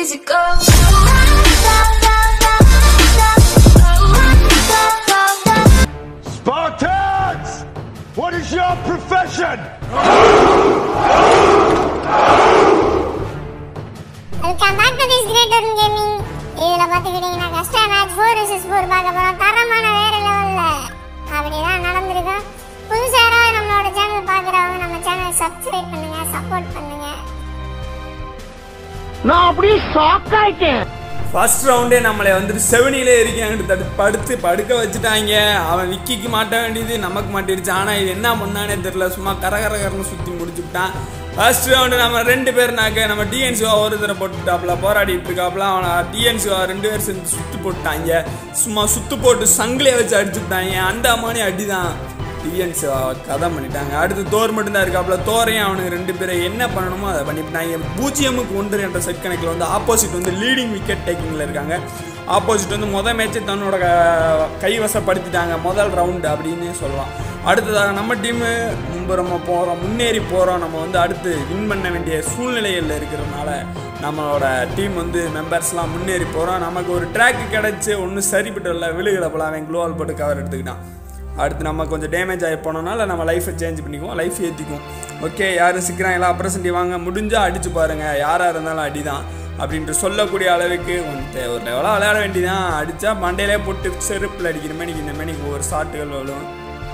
easy go. Spartans! What is your profession? Welcome back to this great one gaming இதில் பார்த்துக்கிட்டிங்கன்னா கஷ்ட match four vs four பார்க்க போகிறோம் தரமான வேறு லெவலில் அப்படி தான் நடந்திருக்கும் புதுசாக யாராவது நம்மளோட சேனல் பார்க்குறவங்க நம்ம சேனல் சப்ஸ்கிரைப் பண்ணுங்க சப்போர்ட் பண்ணுங்க நான் அப்படியே ஷாக் ஆயிட்டேன் ஃபர்ஸ்ட் ரவுண்டே நம்மளை வந்துட்டு செவனிலே இருக்காங்க தடு படுத்து படுக்க வச்சுட்டாங்க அவன் விக்கிக்கு மாட்ட வேண்டியது நமக்கு மாட்டிருச்சு ஆனால் இது என்ன பண்ணானே தெரில சும்மா கர கர கரன்னு சுற்றி முடிச்சுட்டான் ஃபர்ஸ்ட் ரவுண்டு நம்ம ரெண்டு பேர்னாக்க நம்ம டிஎன்சிவா ஒரு தடவை போட்டுட்டாப்புல போராடிட்டு இருக்காப்புல அவனை டிஎன்சிவா ரெண்டு பேர் சேர்ந்து சுத்து போட்டாங்க சும்மா சுத்து போட்டு சங்கிலியை வச்சு அடிச்சுட்டாங்க அந்த மாதிரி அடி தான் டிஎன்சிவா கதை பண்ணிட்டாங்க அடுத்து தோர் மட்டும்தான் இருக்காப்புல தோரையும் அவனுக்கு ரெண்டு பேரை என்ன பண்ணணுமோ அதை பண்ணிவிட்டாங்க பூஜ்ஜியமுக்கு ஒன்று என்ற செட் கணக்கில் வந்து ஆப்போசிட் வந்து லீடிங் விக்கெட் டேக்கிங்கில் இருக்காங்க ஆப்போசிட் வந்து மொதல் மேட்ச்சை தன்னோட க- கைவசப்படுத்திட்டாங்க முதல் ரவுண்டு அப்படின்னு சொல்லலாம் அடுத்ததாக நம்ம டீமு முன்பு நம்ம போகிறோம் முன்னேறி போகிறோம் நம்ம வந்து அடுத்து வின் பண்ண வேண்டிய சூழ்நிலைகளில் இருக்கிறதுனால நம்மளோட டீம் வந்து மெம்பர்ஸ்லாம் முன்னேறி போகிறோம் நமக்கு ஒரு ட்ராக் கிடச்சி ஒன்றும் சரிப்பட்டு இல்லை விழுகலை போல அவன் க்ளோவல் போட்டு கவர் எடுத்துக்கிட்டான் அடுத்து நம்ம கொஞ்சம் டேமேஜ் ஆகி போனோம்னால நம்ம லைஃப்பை சேஞ்ச் பண்ணிக்குவோம் லைஃப் ஏற்றிக்குவோம் ஓகே யாரும் சிக்கிறாங்களா அப்ரசன்டி வாங்க முடிஞ்சால் அடிச்சு பாருங்கள் யாராக இருந்தாலும் அடி தான் அப்படின்ட்டு சொல்லக்கூடிய அளவுக்கு கொஞ்சம் ஒரு லெவலாக விளையாட வேண்டியதான் அடித்தா மண்டையிலே போட்டு செருப்பில் அடிக்கிற மணிக்கு இந்த மணிக்கு ஒரு ஷாட்டுகள் வரும்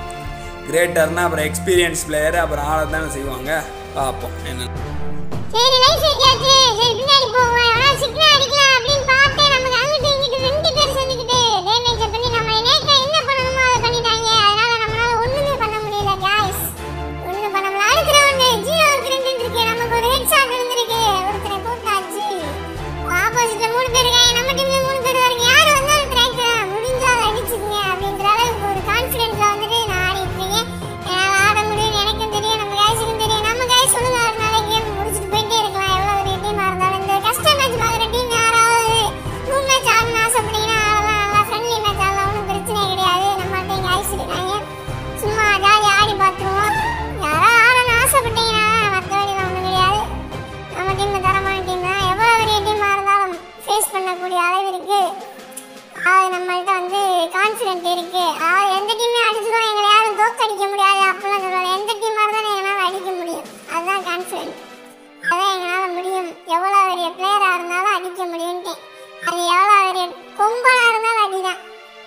கிரேட்டர்னா அப்புறம் எக்ஸ்பீரியன்ஸ் பிளேயர் அப்புறம் ஆளை தானே செய்வாங்க பார்ப்போம் என்ன சரி லைஃப் ஏற்றியாச்சு சரி பின்னாடி போவோம் எவ்வளோ சிக்னா அடிக்கலாம் அப்படின்னு பார்த்து நமக்கு அங்கிட்டு இங்கிட்டு ரெண்டு பேர் சேர்ந்துக்கிட்டு டேமேஜ் பண்ணி நம்ம நேக்க என்ன பண்ணணுமோ அதை பண்ணிட்டாங்க அதனால நம்மளால ஒண்ணுமே பண்ண முடியல காய்ஸ் ஒண்ணும் பண்ண முடியல அடுத்த ரவுண்டு ஜீரோவுக்கு ரெண்டு இருக்கு நமக்கு ஒரு ஹெட் ஷாட் இருந்திருக்கு ஒருத்தரை போட்டாச்சு ஆப்போசிட்ல மூணு பேர் இருக்காங்க நம்ம டீம்ல மூணு பேர் இருக்காங்க யார் வந்தாலும் ட்ராக் முடிஞ்சா அதை அடிச்சுக்கங்க அப்படின்ற அளவுக்கு ஒரு கான்ஃபிடென்ட்ல வந்துட்டு நான் ஆடிட்டு இருக்கேன் என்னால் ஆட முடியும்னு எனக்கும் தெரியும் நம்ம கைஸுக்கும் தெரியும் நம்ம கைஸ் ஒழுங்கா இருந்தாலே கேம் முடிச்சுட்டு போயிட்டே இருக்கலாம் எவ்வளோ ஒரு டீமா இருந்தாலும் இந்த கஷ்ட மேட்ச் பார்க்குற டீம் யாராவது ரூம் மேட்ச் ஆடணும்னு ஆசைப்பட்டீங்கன்னா ஆடலாம் நல்லா ஃப்ரெண்ட்லி மேட்ச் ஆடலாம் ஒன்றும் பிரச்சனை கிடையாது நம்மள்ட்ட இங்கே ஐஸ் இருக்காங்க சும்மா ஜாலியாக ஆடி பார்த்துருவோம் யாராவது ஆடணும்னு ஆசைப்பட்டீங்கன்னா மற்றபடிலாம் ஒன்றும் கிடையாது நம்ம டீம் தரமான டீம் தான் எவ்வளோ பெரிய டீமாக இருந்தாலும் ஃபேஸ் பண்ணக்கூடிய அளவிற்கு அதாவது நம்மள்ட்ட வந்து கான்ஃபிடென்ட் இருக்கு அதாவது எந்த டீமே அடிச்சிடும் எங்களை யாரும் தோக்கடிக்க முடியாது அப்படிலாம் சொல்லுவாங்க எந்த டீமாக இருந்தாலும் எங்களால் அடிக்க முடியும் அதுதான் கான்ஃபிடென்ட் அதான் எங்களால் முடியும் எவ்வளோ பெரிய பிளேயராக இருந்தாலும் அடிக்க முடியும்ட்டு அது எவ்வளோ பெரிய கொம்பனாக இருந்தாலும் அடிதான்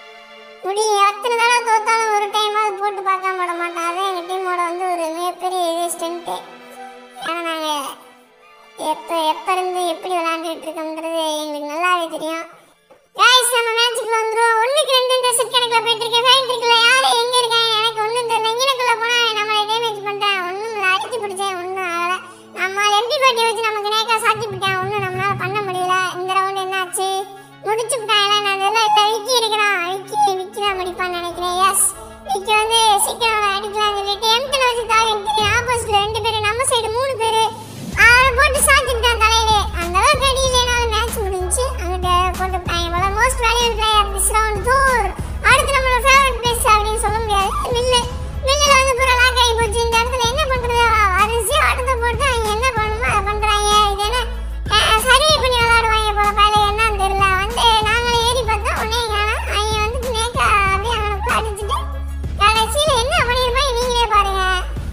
முடியும் எத்தனை தடவை தோத்தாலும் ஒரு டைமாவது போட்டு பார்க்காம விட மாட்டோம் அதான் எங்கள் டீமோட வந்து ஒரு மிகப்பெரிய இது ஸ்ட்ரென்த்து ஏன்னா நாங்கள் எப்போ எப்போ இருந்து எப்படி விளையாண்டுட்டு இருக்கோம்ன்றது எங்களுக்கு நல்லாவே தெரியும் காய்ஸ் நம்ம மேட்ச்சுக்குள்ள வந்துரும் ஒண்ணுக்கு ரெண்டு செட் கணக்கில் போயிட்டு இருக்கேன் ஃபைட் இருக்குல்ல யாரு எங்க இருக்காங்க எனக்கு ஒண்ணும் தெரியல இங்கனக்குள்ள போனா நம்மளை டேமேஜ் பண்றான் ஒண்ணும் இல்லை அடிச்சு பிடிச்சேன் ஒண்ணும் ஆகல நம்ம எம்பி பாட்டி வச்சு நமக்கு நேக்கா சாத்தி விட்டான் ஒண்ணும் நம்மளால பண்ண முடியல இந்த ரவுண்ட் என்ன ஆச்சு முடிச்சு விட்டாங்களா நான் இதெல்லாம் இப்ப விக்கி இருக்கிறான் விக்கி விக்கி தான் முடிப்பான்னு நினைக்கிறேன் எஸ் விக்கி வந்து சீக்கிரம் அடிக்கலாம் சொல்லிட்டு எம்டில் வச்சு தாக்கி ஆப்போசிட்ல ரெண்டு பேரு நம்ம சைடு மூணு பேரு அவரை போட்டு சாத்திட்டான் தலையிலே அந்த அளவுக்கு அடி இல்லைனாலும் மேட்ச் முடிஞ்சு அங்கிட்ட போட்டு விட்டாங்க போல most valuable player this round தூர் அடுத்து நம்மளோட ஃபேவரட் பிளேஸ் அப்படின்னு சொல்ல முடியாது மில்லு மில்லில் வந்து பூரா லாக் ஆகி போச்சு இந்த இடத்துல என்ன பண்றது அரிசி அடுத்த போட்டு அவங்க என்ன பண்ணணுமோ அதை பண்றாங்க இது என்ன சர்வே பண்ணி விளையாடுவாங்க போல பழைய என்னன்னு தெரியல வந்து நாங்களே ஏறி பார்த்தோம் உடனே காணோம் அவங்க வந்து நேக்கா அப்படியே அவனுக்கு அடிச்சுட்டு கடைசியில் என்ன பண்ணியிருப்பாங்க நீங்களே பாருங்க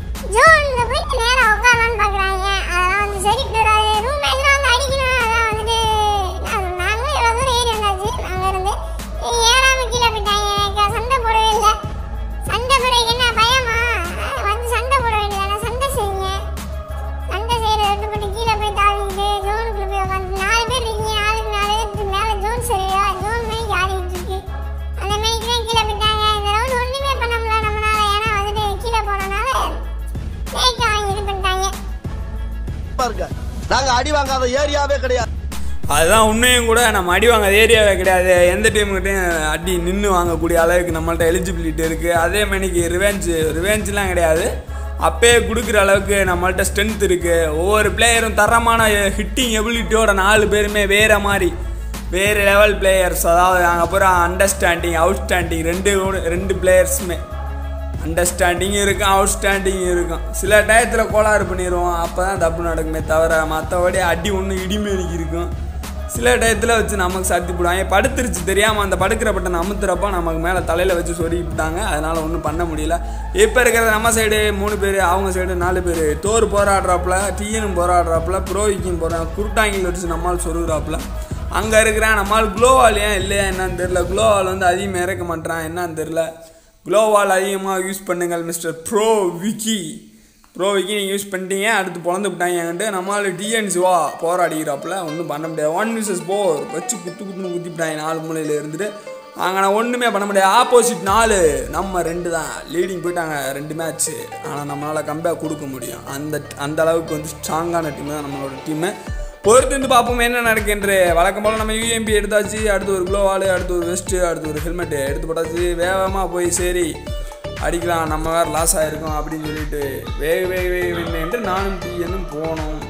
ஜோன்ல போயிட்டு நேரா உட்காரலாம்னு பாக்குறாங்க அதெல்லாம் வந்து சரிட்டு வராது ரூம் மேட்ச்ல வந்து அடிக்கணும் அதான் வந்துட்டு நான் நாங்களும் எவ்வளவு தூரம் ஏறி வந்தாச்சு நாங்க இருந்து ஏறாம கீழே போயிட்டாங்க எனக்கு சண்டை போடவே இல்லை சண்டை போடுறதுக்கு என்ன பயமா அஹ் வந்து சண்டை போட வேண்டியதானே சண்டை செய்யுங்க சண்டை செய்யறது விட்டு போட்டு கீழே போய் தாவிக்கிட்டு ஜோனுக்குள்ள போய் உட்காந்து நாலு பேர் இருக்கீங்க நாலுக்கு நாலு பேருக்கு மேல ஜோன் சரியா ஜோன் மணிக்கு ஆடிட்டு இருக்கு அந்த மணிக்கு தான் கீழே போயிட்டாங்க இந்த ரவுண்ட் ஒண்ணுமே பண்ண முடியல நம்மளால ஏன்னா வந்துட்டு கீழே போனனால கேக்க வாங்கி இது பண்ணிட்டாங்க பாருங்க நாங்க அடி வாங்காத ஏரியாவே கிடையாது அதுதான் உண்மையும் கூட நம்ம அடி வாங்க ஏரியாவே கிடையாது எந்த டீமுக்கிட்டையும் அடி நின்று வாங்கக்கூடிய அளவுக்கு நம்மள்ட்ட எலிஜிபிலிட்டி இருக்குது அதே மணிக்கு ரிவெஞ்ச் ரிவெஞ்ச்லாம் கிடையாது அப்பயே கொடுக்குற அளவுக்கு நம்மள்ட்ட ஸ்ட்ரென்த் இருக்குது ஒவ்வொரு பிளேயரும் தரமான ஹிட்டிங் எபிலிட்டியோட நாலு பேருமே வேறு மாதிரி வேறு லெவல் பிளேயர்ஸ் அதாவது நாங்கள் பூரா அண்டர்ஸ்டாண்டிங் அவுட்ஸ்டாண்டிங் ரெண்டு ரெண்டு பிளேயர்ஸுமே அண்டர்ஸ்டாண்டிங் இருக்கும் அவுட்ஸ்டாண்டிங் இருக்கும் சில டயத்தில் கோளாறு பண்ணிடுவோம் அப்போ தான் தப்பு நடக்குமே தவிர மற்றபடி அடி ஒன்று இடிமேனிக்கு இருக்கும் சில டயத்தில் வச்சு நமக்கு சர்த்தி போடுவாங்க படுத்துருச்சு தெரியாமல் அந்த படுக்கிற பட்டன் அமுத்துறப்போ நமக்கு மேலே தலையில் வச்சு சொருகிட்டாங்க அதனால் ஒன்றும் பண்ண முடியல இப்போ இருக்கிற நம்ம சைடு மூணு பேர் அவங்க சைடு நாலு பேர் தோர் போராடுறாப்புல டீயனும் போராடுறாப்புல ப்ரோவிக்கும் போகிறாங்க குருட்டாங்கில் வச்சு நம்மால் சொருகிறாப்புல அங்கே இருக்கிறான் நம்மால் குளோவால் ஏன் இல்லையா என்னன்னு தெரில குளோவால் வந்து அதிகமாக இறக்க மாட்டான் என்னன்னு தெரில குளோவால் அதிகமாக யூஸ் பண்ணுங்கள் mister bro Vicky bro Vicky நீங்கள் யூஸ் பண்ணிட்டீங்க அடுத்து பிறந்து விட்டாங்கன்ட்டு நம்மளால டிஎன்ஸ் வா போராடிக்கிறாப்புல ஒன்றும் பண்ண முடியாது ஒன் விசஸ் போர் வச்சு குத்து குத்துன்னு குத்திவிட்டாங்க நாலு மூலையில் இருந்துட்டு அங்கே நான் ஒன்றுமே பண்ண முடியாது ஆப்போசிட் நாலு நம்ம ரெண்டு தான் லீடிங் போயிட்டாங்க ரெண்டு மேட்ச்சு ஆனால் நம்மளால் கம்பேக் கொடுக்க முடியும் அந்த அந்த அளவுக்கு வந்து ஸ்ட்ராங்கான டீம் தான் நம்மளோட டீமு பொறுத்து வந்து பார்ப்போம் என்ன நடக்குன்ற வழக்கம் போல் நம்ம யூஎம்பி எடுத்தாச்சு அடுத்து ஒரு க்ளோவால் அடுத்து ஒரு வெஸ்ட்டு அடுத்து ஒரு ஹெல்மெட்டு எடுத்து போட்டாச்சு வேகமாக போய் சரி அடிக்கலாம் நம்ம வேறு லாஸ் ஆகிருக்கோம் அப்படின்னு சொல்லிட்டு வேக வேக வேக வேணுன்ட்டு நானும் டிஎன்னும் போனோம்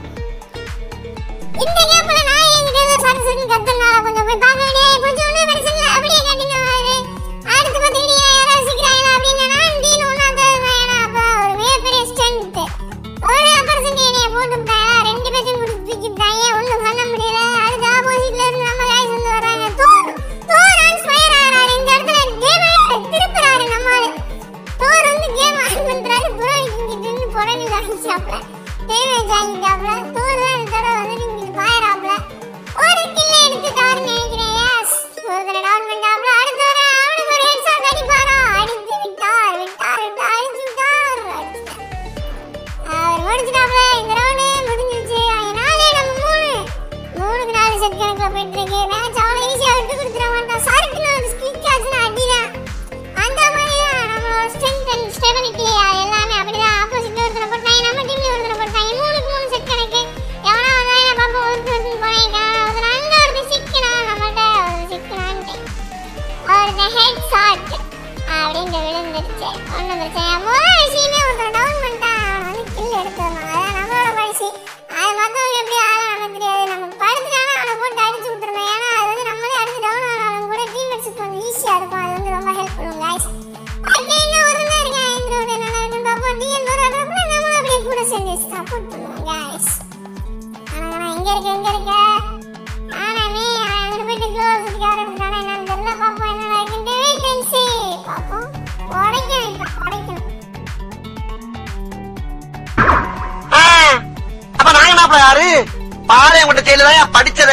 இந்த கேப்ல நான் என்கிட்ட இருந்து சட்டு சட்டு கத்துனால கொஞ்சம் போய் பார்க்க வேண்டிய கொஞ்சம் ஒன்றும் பிரச்சனை இல்லை அப்படியே கட்டிங்க மாதிரி அடுத்து பார்த்துக்கிட்டீங்க யாராவது சிக்கிறாங்களா அப்படின்னு நான் டீன் ஒன்றாம் ஏன்னா அப்போ ஒரு மிகப்பெரிய ஸ்ட்ரென்த் ஒரு பர்சன்ட் என்னைய போட்டு விட்டாங்க ரெண்டு பேர்த்தையும் முடிச்சு தூக்கி விட்டாங்க ஒன்றும் பண்ண முடியல அடுத்து ஆப்போசிட்ல இருந்து நம்ம காய்ஸ் வந்து வராங்க தோர் தோர் ஆன் ஃபயர் ஆகிறாரு இந்த இடத்துல கேம் திருப்புறாரு நம்மால தோர் வந்து கேம் ஆன் பண்றாரு புறம் இங்கிட்டு இருந்து புடனி வாங்கிச்சாப்ல டேமேஜ் ஆகிட்டாப்ல தோர் தான் இந்த தடவை வந்து இங்கிட்டு பாயறாப்ல ஒரு கில்ல எடுத்துட்டாருன்னு நினைக்கிறேன் எஸ் ஒரு தடவை டவுன் பண்ணிட்டாப்ல அடுத்து வர அவனுக்கு ஒரு ஹெட் ஷாட் அடிப்பாரா அடித்து விட்டார் விட்டார் விட்டார் அடித்து விட்டார் அடிச்சுட்டார். அவர் முடிச்சிட்டாப்ல இந்த ரவுண்டு முடிஞ்சிருச்சு நாலே நம்ம மூணு மூணுக்கு நாலு செட் கணக்கில் போயிட்டு இருக்கு மேட்ச் அவ்வளோ ஈஸியாக விட்டு கொடுத்துட மாட்டான் சரக்குன்னு ஒரு ஸ்கிக் ஆச்சுன்னா அடிதான் அந்த மாதிரி தான் நம்மளோட ஸ்ட்ரென்த் அண்ட் ஸ்டெபிலிட்டி எல்லாமே அப்படிதான் ஆப்போசிட்ல ஒருத்தனை போட்டாங்க நம்ம டீம்ல ஒருத்தனை போட்டாங்க மூணுக்கு மூணு செட் கணக்கு எவனா வந்தாங்க பாப்பா ஒருத்தர் ஒருத்தர் போனாங்க ஒருத்தர் அங்க ஒருத்தர் சிக்கனா நம்மள்ட்ட ஒரு சிக்கனான்ட்டு ஒருத்தன் ஹெட் ஷாட் அப்படின்ட்டு விழுந்துருச்சு ஒன்றும் பிரச்சனை முதல் விஷயமே ஒருத்தர் டவுன் பண்ணிட்டான் அவன் வந்து கில் எடுத்துடணும் அதான் நம்மளோட பரிசு அது மற்றவங்க எப்படி ஆகும் நமக்கு தெரியாது நம்ம படுத்துட்டானா அவனை போட்டு அடிச்சு விட்டுருந்தோம் ஏன்னா அது வந்து நம்மளே அடிச்சு டவுன் ஆனாலும் கூட டீம்மேட்ஸுக்கு கொஞ்சம் ஈஸியாக இருக்கும் அது வந்து ரொம்ப ஹெல்ப் பண்ணும் கைஸ் ஓகே இன்னும் ஒரு தான் இருக்கேன் இந்த ஒரு என்ன நடக்குன்னு பார்ப்போம் டிஎன் வராடுறப்ப நம்மளும் அப்படியே கூட சேர்ந்து சப்போர்ட் பண்ணுவோம் கைஸ் ஆனால் நான் எங்கே இருக்க எங்கே இருக்க ஆனாமே அவன் அங்கிட்டு போயிட்டு க்ளோஸ் சுற்றி ஆரம்பிச்சானா என்னன்னு தெரியல பார்ப்போம் என்ன நடக்குன்ட்டு வெயிட் அண்ட் see பார்ப்போம் உடைக்கணும் இப்போ உடைக்கணும் அப்ப நாங்க என்ன யாரு பாரு உங்கள்கிட்ட செயல படிச்சத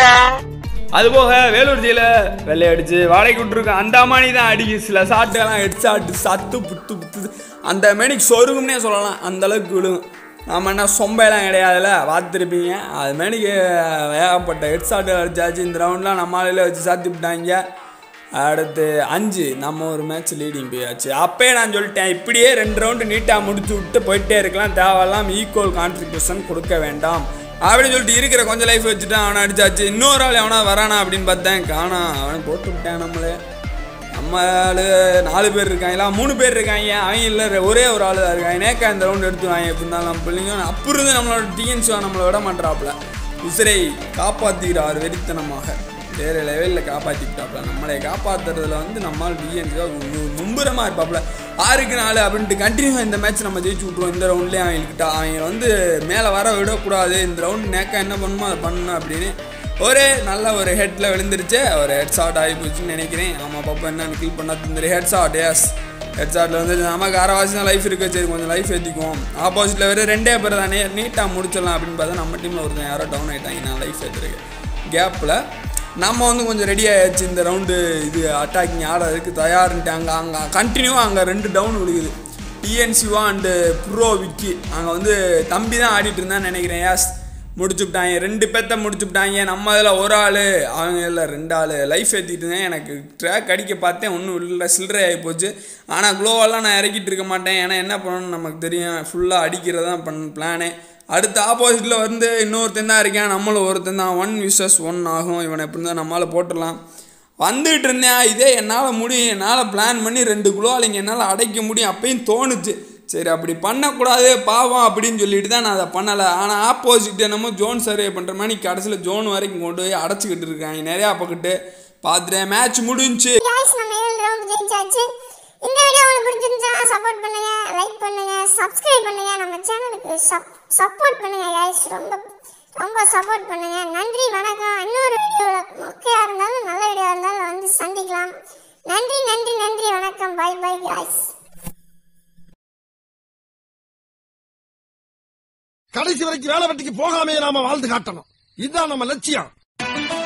அது போக வேலூர் ஜெயில வெள்ளை அடிச்சு வாடகைக்கு விட்டுருக்கோம் அந்த மாதிரி தான் அடிக்கு சில சாட்டுகள்லாம் ஹெட் சாட்டு சத்து புத்து புத்து அந்த மேனிக்கு சொருகும்னே சொல்லலாம் அந்த அளவுக்கு விழுகும் நம்ம என்ன சொம்பையெல்லாம் கிடையாதுல்ல பார்த்துருப்பீங்க அது மேனிக்கு ஏகப்பட்ட ஹெட் சாட்டு அடிச்சாச்சு இந்த ரவுண்ட்லாம் நம்ம ஆளுல வச்சு சாத்தி விட்டாங்க அடுத்து அஞ்சு நம்ம ஒரு மேட்ச் லீடிங் போயாச்சு அப்பயே நான் சொல்லிட்டேன் இப்படியே ரெண்டு ரவுண்டு நீட்டாக முடிச்சு விட்டு போயிட்டே இருக்கலாம் தேவையில்லாம் ஈக்குவல் கான்ட்ரிபியூஷன் கொடுக்க வேண்டாம் அப்படின்னு சொல்லிட்டு இருக்கிற கொஞ்சம் லைஃப் வச்சுட்டு அவனை அடிச்சாச்சு இன்னொரு ஆள் எவனா வரானா அப்படின்னு பார்த்தேன் காணா அவன் போட்டு விட்டேன் நம்மளே நம்ம ஆளு நாலு பேர் இருக்காங்களா மூணு பேர் இருக்காங்க அவங்க இல்லை ஒரே ஒரு ஆள் தான் இருக்காங்க நேக்கா இந்த ரவுண்ட் எடுத்துவாங்க எப்படி இருந்தாலும் நம்ம பிள்ளைங்க அப்போ இருந்து நம்மளோட டிஎன்சி நம்மளை விட மாட்டாப்புல உசிரை காப்பாற்றுகிறார் வெறித்தனமாக வேறு லெவலில் காப்பாற்றிக்கிட்டாப்புல நம்மளை காப்பாற்றுறதுல வந்து நம்மால் டிஎன்சி மும்புறமாக இருப்பாப்புல ஆறுக்கு நாலு அப்படின்ட்டு கண்டினியூ இந்த மேட்ச் நம்ம ஜெயிச்சு விட்ருவோம் இந்த ரவுண்ட்லேயே அவங்கக்கிட்ட அவங்க வந்து மேலே வர விடக்கூடாது இந்த ரவுண்ட் நேக்கா என்ன பண்ணணுமோ அதை பண்ணணும் அப்படின்னு ஒரே நல்ல ஒரு ஹெட்டில் விழுந்துருச்சு ஒரு ஹெட் ஷாட் ஆகி போச்சுன்னு நினைக்கிறேன் ஆமாம் பாப்பா என்னன்னு கில் பண்ண தந்துரு ஹெட் ஷாட் எஸ் ஹெட் ஷாட்டில் வந்து நமக்கு அரைவாசி தான் லைஃப் இருக்கு சரி கொஞ்சம் லைஃப் ஏற்றிக்குவோம் ஆப்போசிட்டில் வெறும் ரெண்டே பேர் தானே நீட்டாக முடிச்சிடலாம் அப்படின்னு பார்த்தா நம்ம டீமில் ஒருத்தன் யாரோ டவுன் ஆகிட்டாங்க நான் லைஃப் ஏற்றுருக்கேன் கேப்பில் நம்ம வந்து கொஞ்சம் ரெடி ஆயாச்சு இந்த ரவுண்டு இது அட்டாக்கிங் ஆடுறதுக்கு தயாருன்ட்டு அங்கே அங்கே கண்டினியூவாக அங்கே ரெண்டு டவுன் விழுகுது டிஎன்சிவா அண்டு ப்ரோ விக்கி அங்கே வந்து தம்பி தான் ஆடிட்டு இருந்தான்னு நினைக்கிறேன் யாஸ் முடிச்சு விட்டாங்க ரெண்டு பேர்த்த முடிச்சு விட்டாங்க நம்ம இதில் ஒரு ஆள் அவங்க இல்லை ரெண்டு ஆள் லைஃப் ஏற்றிட்டு இருந்தேன் எனக்கு ட்ராக் அடிக்க பார்த்தேன் ஒன்றும் இல்லை சில்லறை ஆகி போச்சு ஆனால் க்ளோவெல்லாம் நான் இறக்கிட்டு இருக்க மாட்டேன் ஏன்னா என்ன பண்ணணும்னு நமக்கு தெரியும் ஃபுல்லாக அடிக்கிறது தான் பண்ண பிளானே அடுத்த ஆப்போசிட்டில் வந்து இன்னொருத்தன் தான் இருக்கேன் நம்மளும் ஒருத்தன் தான் ஒன் விசஸ் ஒன் ஆகும் இவனை எப்படி இருந்தால் நம்மளால் போட்டுடலாம் வந்துட்டு இருந்தேன் இதே என்னால் முடியும் என்னால் பிளான் பண்ணி ரெண்டு குளோவாலிங்க என்னால் அடைக்க முடியும் அப்பயும் தோணுச்சு சரி அப்படி பண்ணக்கூடாது பாவம் அப்படின்னு சொல்லிட்டு தான் நான் அதை பண்ணலை ஆனால் ஆப்போசிட் என்னமோ ஜோன் சர்வே பண்ணுற மாதிரி கடைசியில் ஜோன் வரைக்கும் கொண்டு போய் அடைச்சிக்கிட்டு இருக்காங்க நிறையா பக்கத்து பார்த்துட்டேன் மேட்ச் முடிஞ்சுச்சு காய்ஸ் நம்ம ஏழு ரவுண்ட் ஜெயிச்சாச்சு இந்த வீடியோ உங்களுக்கு பிடிச்சிருந்துச்சா சப்போர்ட் பண்ணுங்க லைக் பண்ணுங்க சப்ஸ்கிரைப் பண்ணுங்க நம்ம சேனலுக்கு சப்போர்ட் பண்ணுங்க காய்ஸ் ரொம்ப ரொம்ப சப்போர்ட் பண்ணுங்க நன்றி வணக்கம் இன்னொரு வீடியோவில் guys. கடைசி வரைக்கும் வேலை வெட்டிக்கு போகாமே நாம வாழ்ந்து காட்டணும் இதுதான் நம்ம லட்சியம்